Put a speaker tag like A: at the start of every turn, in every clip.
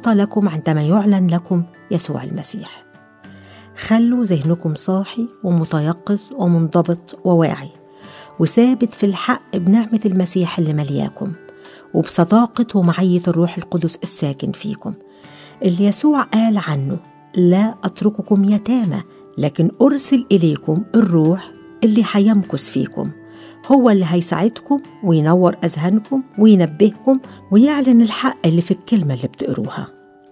A: يعطى لكم عندما يعلن لكم يسوع المسيح خلوا ذهنكم صاحي ومتيقظ ومنضبط وواعي وثابت في الحق بنعمة المسيح اللي ملياكم وبصداقة ومعية الروح القدس الساكن فيكم اللي يسوع قال عنه لا أترككم يتامى لكن أرسل إليكم الروح اللي هيمكث فيكم هو اللي هيساعدكم وينور أذهانكم وينبهكم ويعلن الحق اللي في الكلمة اللي بتقروها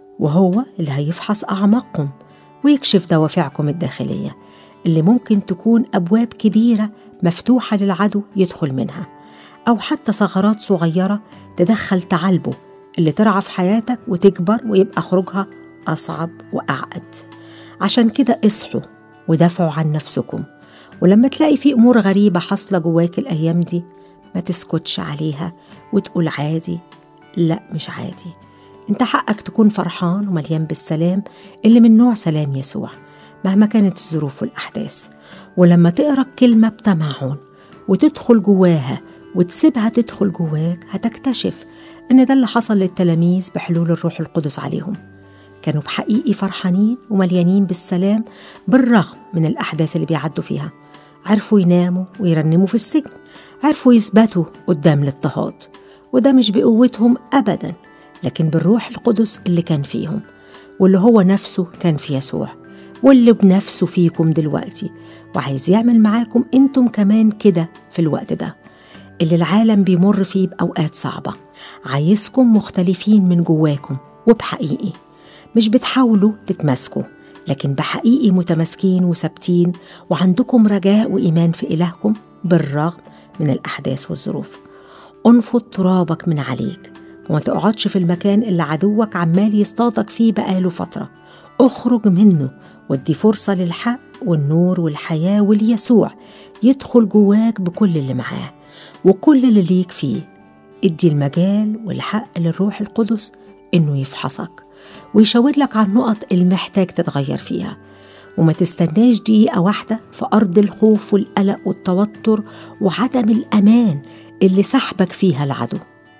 A: وهو اللي هيفحص أعماقكم ويكشف دوافعكم الداخلية اللي ممكن تكون أبواب كبيرة مفتوحة للعدو يدخل منها أو حتى ثغرات صغيرة تدخل تعالبه اللي ترعى في حياتك وتكبر ويبقى خروجها أصعب وأعقد عشان كده اصحوا ودافعوا عن نفسكم ولما تلاقي في أمور غريبة حاصلة جواك الأيام دي ما تسكتش عليها وتقول عادي لا مش عادي انت حقك تكون فرحان ومليان بالسلام اللي من نوع سلام يسوع مهما كانت الظروف والأحداث ولما تقرا الكلمة بتمعن وتدخل جواها وتسيبها تدخل جواك هتكتشف إن ده اللي حصل للتلاميذ بحلول الروح القدس عليهم كانوا بحقيقي فرحانين ومليانين بالسلام بالرغم من الأحداث اللي بيعدوا فيها عرفوا يناموا ويرنموا في السجن عرفوا يثبتوا قدام الاضطهاد وده مش بقوتهم أبدا لكن بالروح القدس اللي كان فيهم واللي هو نفسه كان في يسوع واللي بنفسه فيكم دلوقتي وعايز يعمل معاكم انتم كمان كده في الوقت ده اللي العالم بيمر فيه بأوقات صعبة عايزكم مختلفين من جواكم وبحقيقي مش بتحاولوا تتماسكوا لكن بحقيقي متماسكين وثابتين وعندكم رجاء وإيمان في إلهكم بالرغم من الأحداث والظروف انفض ترابك من عليك وما تقعدش في المكان اللي عدوك عمال يصطادك فيه بقاله فترة اخرج منه وادي فرصة للحق والنور والحياة واليسوع يدخل جواك بكل اللي معاه وكل اللي ليك فيه ادي المجال والحق للروح القدس انه يفحصك ويشاور لك عن النقط اللي محتاج تتغير فيها وما تستناش دقيقة واحدة في أرض الخوف والقلق والتوتر وعدم الأمان اللي سحبك فيها العدو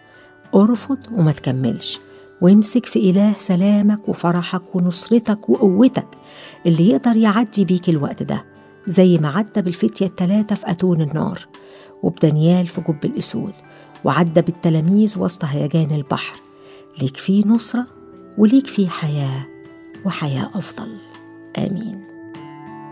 A: ارفض وما تكملش وامسك في إله سلامك وفرحك ونصرتك وقوتك اللي يقدر يعدي بيك الوقت ده زي ما عدى بالفتية التلاتة في أتون النار وبدانيال في جب الأسود وعدى بالتلاميذ وسط هيجان البحر ليك فيه نصرة وليك فيه حياة وحياة أفضل آمين